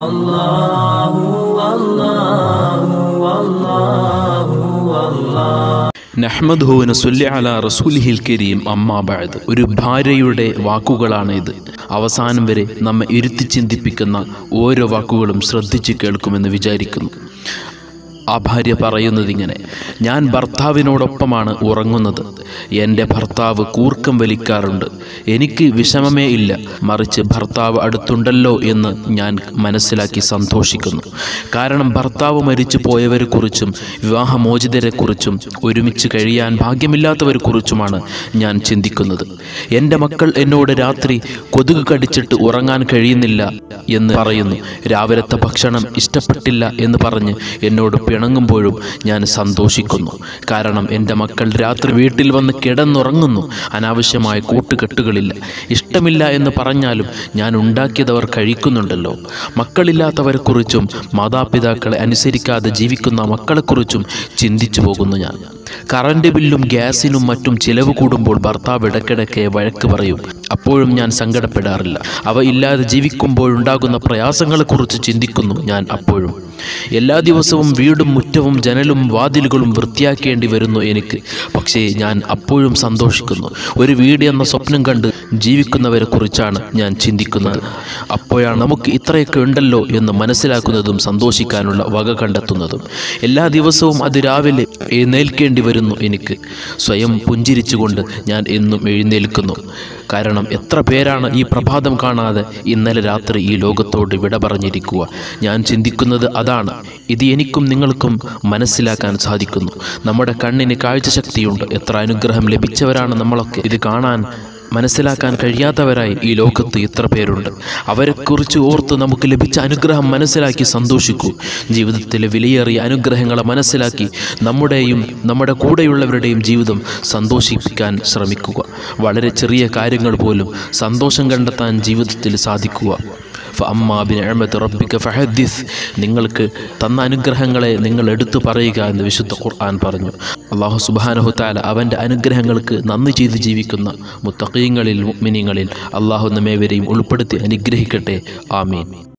നഹ്മദ് നസുല്ലി അല റസൂലിഹിൽ കരീം അമ്മാ ബഅദ് ഒരു ഭാര്യയുടെ വാക്കുകളാണ് ഇത് അവസാനം വരെ നമ്മെ ഇരുത്തി ചിന്തിപ്പിക്കുന്ന ഓരോ വാക്കുകളും ശ്രദ്ധിച്ച് കേൾക്കുമെന്ന് വിചാരിക്കുന്നു ആ ഭാര്യ പറയുന്നത് ഇങ്ങനെ ഞാൻ ഭർത്താവിനോടൊപ്പമാണ് ഉറങ്ങുന്നത് എൻ്റെ ഭർത്താവ് കൂർക്കം വലിക്കാറുണ്ട് എനിക്ക് വിഷമമേ ഇല്ല മറിച്ച് ഭർത്താവ് അടുത്തുണ്ടല്ലോ എന്ന് ഞാൻ മനസ്സിലാക്കി സന്തോഷിക്കുന്നു കാരണം ഭർത്താവ് മരിച്ചു പോയവരെക്കുറിച്ചും വിവാഹമോചിതരെക്കുറിച്ചും ഒരുമിച്ച് കഴിയാൻ ഭാഗ്യമില്ലാത്തവരെക്കുറിച്ചുമാണ് ഞാൻ ചിന്തിക്കുന്നത് എൻ്റെ മക്കൾ എന്നോട് രാത്രി കൊതുക് കടിച്ചിട്ട് ഉറങ്ങാൻ കഴിയുന്നില്ല എന്ന് പറയുന്നു രാവിലത്തെ ഭക്ഷണം ഇഷ്ടപ്പെട്ടില്ല എന്ന് പറഞ്ഞ് എന്നോട് പിണങ്ങുമ്പോഴും ഞാൻ സന്തോഷിക്കുന്നു കാരണം എൻ്റെ മക്കൾ രാത്രി വീട്ടിൽ വന്ന് കിടന്നുറങ്ങുന്നു അനാവശ്യമായ കൂട്ടുകെട്ടുകളില്ല ഇഷ്ടമില്ല എന്ന് പറഞ്ഞാലും ഞാൻ ഉണ്ടാക്കിയതവർ കഴിക്കുന്നുണ്ടല്ലോ മക്കളില്ലാത്തവരെക്കുറിച്ചും മാതാപിതാക്കളെ അനുസരിക്കാതെ ജീവിക്കുന്ന മക്കളെക്കുറിച്ചും ചിന്തിച്ചു പോകുന്നു ഞാൻ കറണ്ട് ബില്ലും ഗ്യാസിനും മറ്റും ചിലവ് കൂടുമ്പോൾ ഭർത്താവ് ഇടയ്ക്കിടയ്ക്ക് വഴക്ക് പറയും അപ്പോഴും ഞാൻ സങ്കടപ്പെടാറില്ല അവ ഇല്ലാതെ ജീവിക്കുമ്പോഴുണ്ടാകുന്ന പ്രയാസങ്ങളെക്കുറിച്ച് ചിന്തിക്കുന്നു ഞാൻ അപ്പോഴും എല്ലാ ദിവസവും വീടും മുറ്റവും ജനലും വാതിലുകളും വൃത്തിയാക്കേണ്ടി വരുന്നു എനിക്ക് പക്ഷേ ഞാൻ അപ്പോഴും സന്തോഷിക്കുന്നു ഒരു വീട് എന്ന സ്വപ്നം കണ്ട് ജീവിക്കുന്നവരെ കുറിച്ചാണ് ഞാൻ ചിന്തിക്കുന്നത് അപ്പോഴാണ് നമുക്ക് ഇത്രയൊക്കെ ഉണ്ടല്ലോ എന്ന് മനസ്സിലാക്കുന്നതും സന്തോഷിക്കാനുള്ള വക കണ്ടെത്തുന്നതും എല്ലാ ദിവസവും അത് രാവിലെ എഴുന്നേൽക്കേണ്ടി വരുന്നു എനിക്ക് സ്വയം പുഞ്ചിരിച്ചുകൊണ്ട് ഞാൻ എന്നും എഴുന്നേൽക്കുന്നു കാരണം എത്ര പേരാണ് ഈ പ്രഭാതം കാണാതെ ഇന്നലെ രാത്രി ഈ ലോകത്തോട് വിട പറഞ്ഞിരിക്കുക ഞാൻ ചിന്തിക്കുന്നത് അതാണ് ഇത് എനിക്കും നിങ്ങൾക്കും മനസ്സിലാക്കാൻ സാധിക്കുന്നു നമ്മുടെ കണ്ണിന് കാഴ്ചശക്തിയുണ്ട് എത്ര അനുഗ്രഹം ലഭിച്ചവരാണ് നമ്മളൊക്കെ ഇത് കാണാൻ മനസ്സിലാക്കാൻ കഴിയാത്തവരായി ഈ ലോകത്ത് ഇത്ര പേരുണ്ട് അവരെക്കുറിച്ച് ഓർത്ത് നമുക്ക് ലഭിച്ച അനുഗ്രഹം മനസ്സിലാക്കി സന്തോഷിക്കൂ ജീവിതത്തിലെ വിലയേറിയ അനുഗ്രഹങ്ങളെ മനസ്സിലാക്കി നമ്മുടെയും നമ്മുടെ കൂടെയുള്ളവരുടെയും ജീവിതം സന്തോഷിപ്പിക്കാൻ ശ്രമിക്കുക വളരെ ചെറിയ കാര്യങ്ങൾ പോലും സന്തോഷം കണ്ടെത്താൻ ജീവിതത്തിൽ സാധിക്കുക ഫഅമ്മാ ബിനിഅമത്തി റബ്ബിക ഫഹദ്ദിസ് നിങ്ങൾക്ക് തന്ന അനുഗ്രഹങ്ങളെ നിങ്ങൾ എടുത്തു പറയുക എന്ന് വിശുദ്ധ ഖുർആൻ പറഞ്ഞു അള്ളാഹു സുബ്ഹാനഹു തആല അവൻ്റെ അനുഗ്രഹങ്ങൾക്ക് നന്ദി ചെയ്ത് ജീവിക്കുന്ന മുത്തഖീങ്ങളിൽ മുഅ്മിനീങ്ങളിൽ അള്ളാഹു നമ്മേവരെയും ഉൾപ്പെടുത്തി അനുഗ്രഹിക്കട്ടെ ആമീൻ